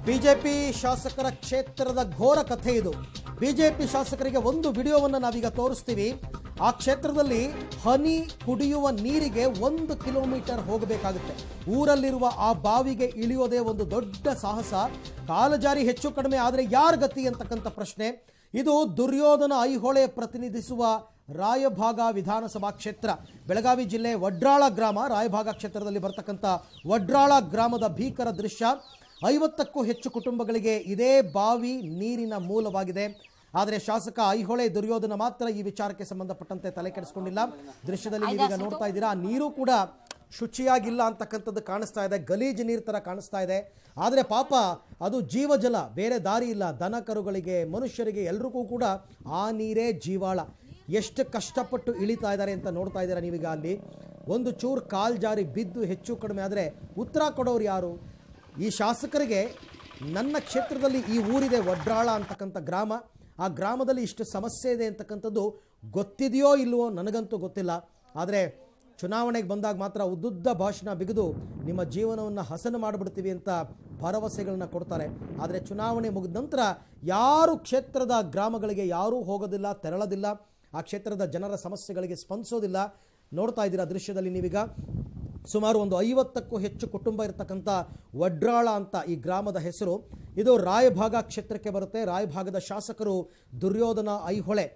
BJP ಶಾಸಕರ ಕ್ಷೇತ್ರದ ಘೋರ ಕಥೆ ಇದು ಬಿಜೆಪಿ ಶಾಸಕರಿಗೆ ಒಂದು ವಿಡಿಯೋವನ್ನು ನಾವೀಗ ತೋರಿಸ್ತೀವಿ ಆ ಕ್ಷೇತ್ರದಲ್ಲಿ ಹನಿ ಕುಡಿಯುವ ನೀರಿಗೆ ಒಂದು ಕಿಲೋಮೀಟರ್ ಹೋಗಬೇಕಾಗುತ್ತೆ ಊರಲ್ಲಿರುವ ಆ ಬಾವಿಗೆ ಇಳಿಯೋದೇ ಒಂದು ದೊಡ್ಡ ಸಾಹಸ ಕಾಲಜಾರಿ ಹೆಚ್ಚು ಕಡಿಮೆ ಆದರೆ ಯಾರ ಗತಿ ಅಂತಕ್ಕಂಥ ಪ್ರಶ್ನೆ ಇದು ದುರ್ಯೋಧನ ಐಹೊಳೆ ಪ್ರತಿನಿಧಿಸುವ ರಾಯಭಾಗ ವಿಧಾನಸಭಾ ಕ್ಷೇತ್ರ ಬೆಳಗಾವಿ ಜಿಲ್ಲೆ ವಡ್ರಾಳ ಗ್ರಾಮ ರಾಯಭಾಗ ಕ್ಷೇತ್ರದಲ್ಲಿ ಬರ್ತಕ್ಕಂಥ ವಡ್ರಾಳ ಗ್ರಾಮದ ಭೀಕರ ದೃಶ್ಯ ಐವತ್ತಕ್ಕೂ ಹೆಚ್ಚು ಕುಟುಂಬಗಳಿಗೆ ಇದೇ ಬಾವಿ ನೀರಿನ ಮೂಲವಾಗಿದೆ ಆದರೆ ಶಾಸಕ ಐಹೊಳೆ ದುರ್ಯೋಧನ ಮಾತ್ರ ಈ ವಿಚಾರಕ್ಕೆ ಸಂಬಂಧಪಟ್ಟಂತೆ ತಲೆ ಕೆಡಿಸ್ಕೊಂಡಿಲ್ಲ ದೃಶ್ಯದಲ್ಲಿ ನೀವೀಗ ನೋಡ್ತಾ ಇದ್ದೀರಾ ಆ ನೀರು ಕೂಡ ಶುಚಿಯಾಗಿಲ್ಲ ಅಂತಕ್ಕಂಥದ್ದು ಕಾಣಿಸ್ತಾ ಇದೆ ಗಲೀಜು ನೀರು ಥರ ಕಾಣಿಸ್ತಾ ಇದೆ ಆದರೆ ಪಾಪ ಅದು ಜೀವಜಲ ಬೇರೆ ದಾರಿ ಇಲ್ಲ ದನ ಕರುಗಳಿಗೆ ಮನುಷ್ಯರಿಗೆ ಎಲ್ರಿಗೂ ಕೂಡ ಆ ನೀರೇ ಜೀವಾಳ ಎಷ್ಟು ಕಷ್ಟಪಟ್ಟು ಇಳಿತಾ ಇದ್ದಾರೆ ಅಂತ ನೋಡ್ತಾ ಇದ್ದೀರಾ ನೀವೀಗ ಅಲ್ಲಿ ಒಂದು ಚೂರು ಕಾಲ್ ಜಾರಿ ಬಿದ್ದು ಹೆಚ್ಚು ಕಡಿಮೆ ಆದರೆ ಉತ್ತರ ಕೊಡೋರು ಯಾರು ಈ ಶಾಸಕರಿಗೆ ನನ್ನ ಕ್ಷೇತ್ರದಲ್ಲಿ ಈ ಊರಿದೆ ವಡ್ರಾಳ ಅಂತಕ್ಕಂಥ ಗ್ರಾಮ ಆ ಗ್ರಾಮದಲ್ಲಿ ಇಷ್ಟು ಸಮಸ್ಯೆ ಇದೆ ಅಂತಕ್ಕಂಥದ್ದು ಗೊತ್ತಿದೆಯೋ ಇಲ್ವೋ ನನಗಂತೂ ಗೊತ್ತಿಲ್ಲ ಆದರೆ ಚುನಾವಣೆಗೆ ಬಂದಾಗ ಮಾತ್ರ ಉದ್ದುದ್ದ ಭಾಷಣ ಬಿಗಿದು ನಿಮ್ಮ ಜೀವನವನ್ನು ಹಸನು ಮಾಡಿಬಿಡ್ತೀವಿ ಅಂತ ಭರವಸೆಗಳನ್ನ ಕೊಡ್ತಾರೆ ಆದರೆ ಚುನಾವಣೆ ಮುಗಿದ ನಂತರ ಯಾರು ಕ್ಷೇತ್ರದ ಗ್ರಾಮಗಳಿಗೆ ಯಾರೂ ಹೋಗೋದಿಲ್ಲ ತೆರಳೋದಿಲ್ಲ ಆ ಕ್ಷೇತ್ರದ ಜನರ ಸಮಸ್ಯೆಗಳಿಗೆ ಸ್ಪಂದಿಸೋದಿಲ್ಲ ನೋಡ್ತಾ ಇದ್ದೀರಾ ದೃಶ್ಯದಲ್ಲಿ ನೀವೀಗ ಸುಮಾರು ಒಂದು ಐವತ್ತಕ್ಕೂ ಹೆಚ್ಚು ಕುಟುಂಬ ಇರತಕ್ಕಂಥ ವಡ್ರಾಳ ಅಂತ ಈ ಗ್ರಾಮದ ಹೆಸರು ಇದು ರಾಯಭಾಗ ಕ್ಷೇತ್ರಕ್ಕೆ ಬರುತ್ತೆ ರಾಯಭಾಗದ ಶಾಸಕರು ದುರ್ಯೋಧನ ಐಹೊಳೆ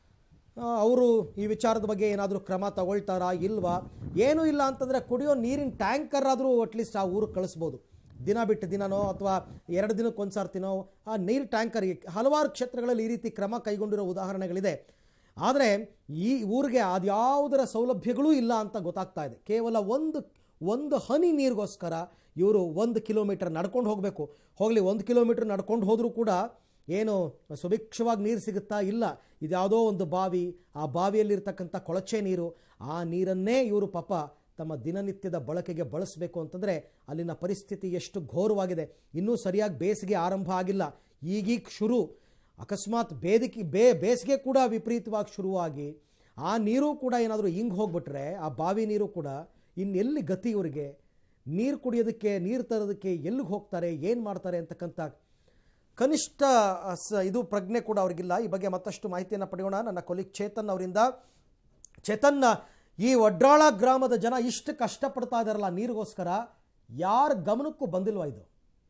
ಅವರು ಈ ವಿಚಾರದ ಬಗ್ಗೆ ಏನಾದರೂ ಕ್ರಮ ತಗೊಳ್ತಾರಾ ಇಲ್ವಾ ಏನೂ ಇಲ್ಲ ಅಂತಂದರೆ ಕುಡಿಯೋ ನೀರಿನ ಟ್ಯಾಂಕರ್ ಆದರೂ ಅಟ್ಲೀಸ್ಟ್ ಆ ಊರಿಗೆ ಕಳಿಸ್ಬೋದು ದಿನ ಬಿಟ್ಟು ದಿನನೋ ಅಥವಾ ಎರಡು ದಿನಕ್ಕೆ ಒಂದು ಸರ್ತಿನೋ ಆ ನೀರು ಟ್ಯಾಂಕರ್ಗೆ ಹಲವಾರು ಕ್ಷೇತ್ರಗಳಲ್ಲಿ ಈ ರೀತಿ ಕ್ರಮ ಕೈಗೊಂಡಿರೋ ಉದಾಹರಣೆಗಳಿದೆ ಆದರೆ ಈ ಊರಿಗೆ ಅದ್ಯಾವುದರ ಸೌಲಭ್ಯಗಳೂ ಇಲ್ಲ ಅಂತ ಗೊತ್ತಾಗ್ತಾ ಇದೆ ಕೇವಲ ಒಂದು ಒಂದು ಹನಿ ನೀರಿಗೋಸ್ಕರ ಇವರು ಒಂದು ಕಿಲೋಮೀಟರ್ ನಡ್ಕೊಂಡು ಹೋಗಬೇಕು ಹೋಗಲಿ ಒಂದು ಕಿಲೋಮೀಟರ್ ನಡ್ಕೊಂಡು ಹೋದರೂ ಕೂಡ ಏನು ಸುಭಿಕ್ಷವಾಗಿ ನೀರು ಸಿಗುತ್ತಾ ಇಲ್ಲ ಇದ್ಯಾವುದೋ ಒಂದು ಬಾವಿ ಆ ಬಾವಿಯಲ್ಲಿರ್ತಕ್ಕಂಥ ಕೊಳಚೆ ನೀರು ಆ ನೀರನ್ನೇ ಇವರು ಪಾಪ ತಮ್ಮ ದಿನನಿತ್ಯದ ಬಳಕೆಗೆ ಬಳಸಬೇಕು ಅಂತಂದರೆ ಅಲ್ಲಿನ ಪರಿಸ್ಥಿತಿ ಎಷ್ಟು ಘೋರವಾಗಿದೆ ಇನ್ನೂ ಸರಿಯಾಗಿ ಬೇಸಿಗೆ ಆರಂಭ ಆಗಿಲ್ಲ ಈಗೀಗ ಶುರು ಅಕಸ್ಮಾತ್ ಬೇದಿಕೆ ಬೇ ಬೇಸಿಗೆ ಕೂಡ ವಿಪರೀತವಾಗಿ ಶುರುವಾಗಿ ಆ ನೀರು ಕೂಡ ಏನಾದರೂ ಹಿಂಗೆ ಹೋಗ್ಬಿಟ್ರೆ ಆ ಬಾವಿ ನೀರು ಕೂಡ ಇನ್ನೆಲ್ಲಿ ಗತಿ ಇವರಿಗೆ ನೀರು ಕುಡಿಯೋದಕ್ಕೆ ನೀರು ತರೋದಕ್ಕೆ ಎಲ್ಲಿಗೆ ಹೋಗ್ತಾರೆ ಏನು ಮಾಡ್ತಾರೆ ಅಂತಕ್ಕಂಥ ಕನಿಷ್ಠ ಸ ಇದು ಪ್ರಜ್ಞೆ ಕೂಡ ಅವ್ರಿಗಿಲ್ಲ ಈ ಬಗ್ಗೆ ಮತ್ತಷ್ಟು ಮಾಹಿತಿಯನ್ನು ಪಡೆಯೋಣ ನನ್ನ ಕೊಲಿಗ್ ಚೇತನ್ ಅವರಿಂದ ಚೇತನ್ ಈ ವಡ್ರಾಳ ಗ್ರಾಮದ ಜನ ಇಷ್ಟು ಕಷ್ಟಪಡ್ತಾ ಇದಾರಲ್ಲ ನೀರಿಗೋಸ್ಕರ ಯಾರ ಗಮನಕ್ಕೂ ಬಂದಿಲ್ವಾ ಇದು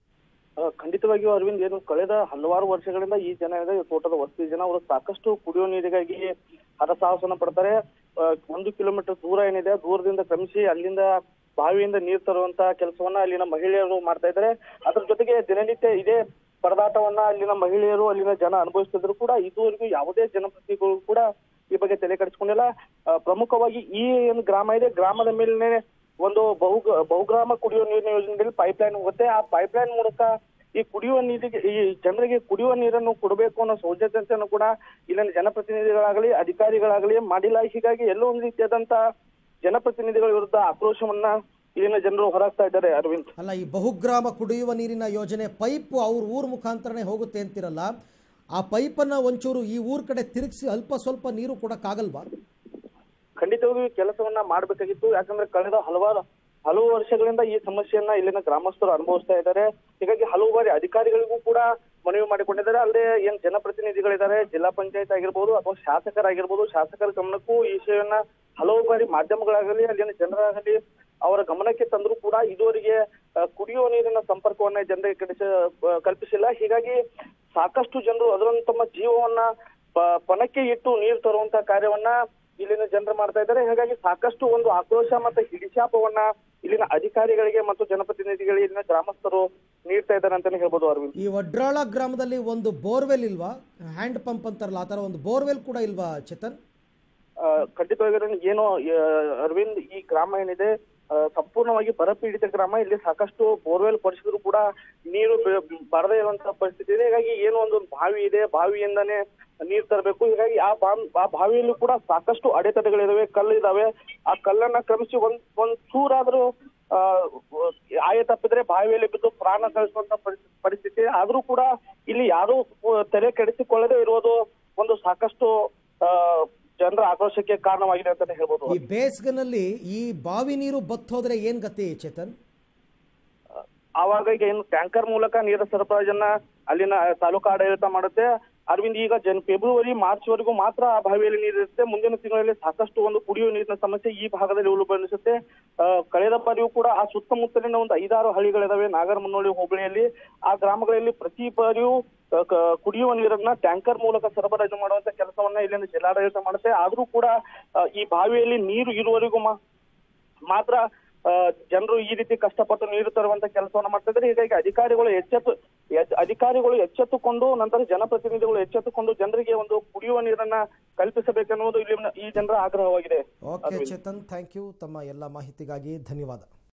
ಆ, ಖಂಡಿತವಾಗಿಯೂ ಅರವಿಂದ್ ಏನು ಕಳೆದ ಹಲವಾರು ವರ್ಷಗಳಿಂದ ಈ ಜನ ಇದೆ ತೋಟದ ವಸ್ತಿ ಜನ ಅವರು ಸಾಕಷ್ಟು ಕುಡಿಯುವ ನೀರಿಗಾಗಿ ಹರಸಾಹಸನ ಪಡ್ತಾರೆ ಆ, ಒಂದು ಕಿಲೋಮೀಟರ್ ದೂರ ಏನಿದೆ ದೂರದಿಂದ ಕ್ರಮಿಸಿ ಅಲ್ಲಿಂದ ಬಾವಿಯಿಂದ ನೀರು ತರುವಂತ ಕೆಲಸವನ್ನ ಅಲ್ಲಿನ ಮಹಿಳೆಯರು ಮಾಡ್ತಾ ಇದ್ದಾರೆ ಅದ್ರ ಜೊತೆಗೆ ದಿನನಿತ್ಯ ಇದೇ ಪರದಾಟವನ್ನ ಅಲ್ಲಿನ ಮಹಿಳೆಯರು ಅಲ್ಲಿನ ಜನ ಅನುಭವಿಸ್ತಿದ್ರು ಕೂಡ ಇದುವರೆಗೂ ಯಾವುದೇ ಜನಪ್ರತಿನಿಧಿಗಳು ಕೂಡ ಈ ಬಗ್ಗೆ ತಲೆ ಕೆಡಿಸ್ಕೊಂಡಿಲ್ಲ ಆ, ಪ್ರಮುಖವಾಗಿ ಈ ಏನು ಗ್ರಾಮ ಇದೆ ಗ್ರಾಮದ ಮೇಲಿನ ಒಂದು ಬಹು ಬಹುಗ್ರಾಮ ಕುಡಿಯುವ ನೀರಿನ ಯೋಜನೆಯಲ್ಲಿ ಪೈಪ್ ಲೈನ್ ಹೋಗುತ್ತೆ ಆ ಪೈಪ್ ಲೈನ್ ಮೂಲಕ ಈ ಕುಡಿಯುವ ನೀರಿಗೆ ಈ ಜನರಿಗೆ ಕುಡಿಯುವ ನೀರನ್ನು ಕೊಡಬೇಕು ಅನ್ನೋ ಸೌಜನ್ಯತೆಯನ್ನು ಕೂಡ ಇಲ್ಲಿನ ಜನಪ್ರತಿನಿಧಿಗಳಾಗಲಿ ಅಧಿಕಾರಿಗಳಾಗಲಿ ಮಾಡಿಲ್ಲ ಹೀಗಾಗಿ ಎಲ್ಲೋ ಒಂದು ರೀತಿಯಾದಂತ ಜನಪ್ರತಿನಿಧಿಗಳ ವಿರುದ್ಧ ಆಕ್ರೋಶವನ್ನ ಇಲ್ಲಿನ ಜನರು ಹೊರಹಾಕ್ತಾ ಇದ್ದಾರೆ ಅರವಿಂದ್ ಅಲ್ಲ ಈ ಬಹುಗ್ರಾಮ ಕುಡಿಯುವ ನೀರಿನ ಯೋಜನೆ ಪೈಪ್ ಅವ್ರ ಊರ ಮುಖಾಂತರನೇ ಹೋಗುತ್ತೆ ಅಂತಿರಲ್ಲ ಆ ಪೈಪನ್ನು ಒಂಚೂರು ಈ ಊರ ಕಡೆ ತಿರುಗಿಸಿ ಅಲ್ಪ ಸ್ವಲ್ಪ ನೀರು ಕೊಡೋಕ್ಕಾಗಲ್ವಾ ಖಂಡಿತವಾಗಿಯೂ ಕೆಲಸವನ್ನ ಮಾಡಬೇಕಾಗಿತ್ತು ಯಾಕಂದ್ರೆ ಕಳೆದ ಹಲವಾರು ಹಲವು ವರ್ಷಗಳಿಂದ ಈ ಸಮಸ್ಯೆಯನ್ನ ಇಲ್ಲಿನ ಗ್ರಾಮಸ್ಥರು ಅನುಭವಿಸ್ತಾ ಇದ್ದಾರೆ ಹೀಗಾಗಿ ಹಲವು ಬಾರಿ ಅಧಿಕಾರಿಗಳಿಗೂ ಕೂಡ ಮನವಿ ಮಾಡಿಕೊಂಡಿದ್ದಾರೆ ಅಲ್ಲದೆ ಏನ್ ಜನಪ್ರತಿನಿಧಿಗಳಿದ್ದಾರೆ ಜಿಲ್ಲಾ ಪಂಚಾಯತ್ ಆಗಿರ್ಬೋದು ಅಥವಾ ಶಾಸಕರಾಗಿರ್ಬೋದು ಶಾಸಕರ ಗಮನಕ್ಕೂ ಈ ವಿಷಯವನ್ನ ಹಲವು ಬಾರಿ ಮಾಧ್ಯಮಗಳಾಗಲಿ ಅಲ್ಲಿನ ಜನರಾಗಲಿ ಅವರ ಗಮನಕ್ಕೆ ತಂದರೂ ಕೂಡ ಇದುವರೆಗೆ ಆ, ಕುಡಿಯುವ ನೀರಿನ ಸಂಪರ್ಕವನ್ನ ಜನರಿಗೆ ಕಡಿಸ ಆ, ಕಲ್ಪಿಸಿಲ್ಲ ಹೀಗಾಗಿ ಸಾಕಷ್ಟು ಜನರು ಅದರನ್ನು ತಮ್ಮ ಜೀವವನ್ನ ಪ- ಪಣಕ್ಕೆ ಇಟ್ಟು ನೀರು ತರುವಂತ ಕಾರ್ಯವನ್ನ ಇಲ್ಲಿನ ಜನರು ಮಾಡ್ತಾ ಇದ್ದಾರೆ ಹಾಗಾಗಿ ಸಾಕಷ್ಟು ಒಂದು ಆಕ್ರೋಶ ಮತ್ತು ಹಿಡಿಶಾಪವನ್ನ ಇಲ್ಲಿನ ಅಧಿಕಾರಿಗಳಿಗೆ ಮತ್ತು ಜನಪ್ರತಿನಿಧಿಗಳಿಗೆ ಇಲ್ಲಿನ ಗ್ರಾಮಸ್ಥರು ನೀಡ್ತಾ ಇದ್ದಾರೆ ಅಂತಾನೆ ಹೇಳ್ಬೋದು ಅರವಿಂದ್ ಈ ವಡ್ರಾಳ ಗ್ರಾಮದಲ್ಲಿ ಒಂದು ಬೋರ್ವೆಲ್ ಇಲ್ವಾ ಹ್ಯಾಂಡ್ ಪಂಪ್ ಅಂತಾರಲ್ಲ ಆ ಥರ ಒಂದು ಬೋರ್ವೆಲ್ ಕೂಡ ಇಲ್ವಾ ಚೇತನ್ ಆ, ಖಂಡಿತವಾಗಿ ಏನು ಆ, ಅರವಿಂದ್ ಈ ಗ್ರಾಮ ಏನಿದೆ ಆ, ಸಂಪೂರ್ಣವಾಗಿ ಬರಪೀಡಿತ ಗ್ರಾಮ ಇಲ್ಲಿ ಸಾಕಷ್ಟು ಬೋರ್ವೆಲ್ ಕೊಡಿಸಿದ್ರು ಕೂಡ ನೀರು ಬೆ- ಬರದೇ ಇರುವಂತಹ ಪರಿಸ್ಥಿತಿ ಇದೆ ಹೀಗಾಗಿ ಏನು ಒಂದು ಬಾವಿ ಇದೆ ಬಾವಿಯಿಂದಾನೇ ನೀರು ತರಬೇಕು ಹೀಗಾಗಿ ಆ ಬಾ ಆ ಬಾವಿಯಲ್ಲೂ ಕೂಡ ಸಾಕಷ್ಟು ಅಡೆತಡೆಗಳಿದಾವೆ ಕಲ್ಲು ಇದಾವೆ ಆ ಕಲ್ಲನ್ನ ಕ್ರಮಿಸಿ ಒಂದ್ ಒಂದ್ ಚೂರಾದ್ರೂ ಆ ಆಯ ತಪ್ಪಿದ್ರೆ ಬಾವಿಯಲ್ಲಿ ಬಿದ್ದು ಪ್ರಾಣ ಕಳಿಸುವಂತ ಪರಿಸ್ಥಿತಿ ಪರಿಸ್ಥಿತಿ ಆದ್ರೂ ಕೂಡ ಇಲ್ಲಿ ಯಾರೂ ಆ, ತಲೆ ಕೆಡಿಸಿಕೊಳ್ಳದೆ ಇರೋದು ಒಂದು ಸಾಕಷ್ಟು ಆ ಜನರ ಆಕ್ರೋಶಕ್ಕೆ ಕಾರಣವಾಗಿದೆ ಅಂತಾನೆ ಹೇಳ್ಬೋದು ಈ ಬೇಸಿಗೆನಲ್ಲಿ ಈ ಬಾವಿ ನೀರು ಬತ್ತೋದ್ರೆ ಏನ್ ಗತಿ ಚೇತನ್ ಆವಾಗ ಈಗ ಏನು ಟ್ಯಾಂಕರ್ ಮೂಲಕ ನೀರ ಸರಬರಾಜನ್ನ ಅಲ್ಲಿನ ತಾಲೂಕಾ ಆಡಳಿತ ಮಾಡುತ್ತೆ ಅರವಿಂದ್ ಈಗ ಜನ್ ಫೆಬ್ರವರಿ ಮಾರ್ಚ್ ವರೆಗೂ ಮಾತ್ರ ಆ ಬಾವಿಯಲ್ಲಿ ನೀರಿರುತ್ತೆ ಮುಂದಿನ ತಿಂಗಳಲ್ಲಿ ಸಾಕಷ್ಟು ಒಂದು ಕುಡಿಯುವ ನೀರಿನ ಸಮಸ್ಯೆ ಈ ಭಾಗದಲ್ಲಿ ಉಲ್ಬಣಿಸುತ್ತೆ ಆ, ಕಳೆದ ಬಾರಿಯೂ ಕೂಡ ಆ ಸುತ್ತಮುತ್ತಲಿನ ಒಂದು ಐದಾರು ಹಳ್ಳಿಗಳಿದಾವೆ ನಾಗರಮುನ್ನೋಳಿ ಹೋಬಳಿಯಲ್ಲಿ ಆ ಗ್ರಾಮಗಳಲ್ಲಿ ಪ್ರತಿ ಬಾರಿಯೂ ಆ, ಕ- ಕುಡಿಯುವ ನೀರನ್ನ ಟ್ಯಾಂಕರ್ ಮೂಲಕ ಸರಬರಾಜು ಮಾಡುವಂತ ಕೆಲಸವನ್ನ ಇಲ್ಲಿನ ಜಿಲ್ಲಾಡಳಿತ ಮಾಡುತ್ತೆ ಆದ್ರೂ ಕೂಡ ಆ, ಈ ಬಾವಿಯಲ್ಲಿ ನೀರು ಇರುವವರೆಗೂ ಮಾ- ಮಾತ್ರ ಜನರು ಈ ರೀತಿ ಕಷ್ಟಪಟ್ಟು ನೀರು ತರುವಂತ ಕೆಲಸವನ್ನ ಮಾಡ್ತಾ ಇದ್ದಾರೆ ಹೀಗಾಗಿ ಅಧಿಕಾರಿಗಳು ಎಚ್ಚೆತ್ತು ಎಚ್- ಅಧಿಕಾರಿಗಳು ಎಚ್ಚೆತ್ತುಕೊಂಡು ನಂತರ ಜನಪ್ರತಿನಿಧಿಗಳು ಎಚ್ಚೆತ್ತುಕೊಂಡು ಜನರಿಗೆ ಒಂದು ಕುಡಿಯುವ ನೀರನ್ನ ಕಲ್ಪಿಸಬೇಕೆನ್ನುವುದು ಇಲ್ಲಿ ಈ ಜನರ ಆಗ್ರಹವಾಗಿದೆ ಓಕೆ ಚೇತನ್ ಥ್ಯಾಂಕ್ ಯು ತಮ್ಮ ಎಲ್ಲ ಮಾಹಿತಿಗಾಗಿ ಧನ್ಯವಾದ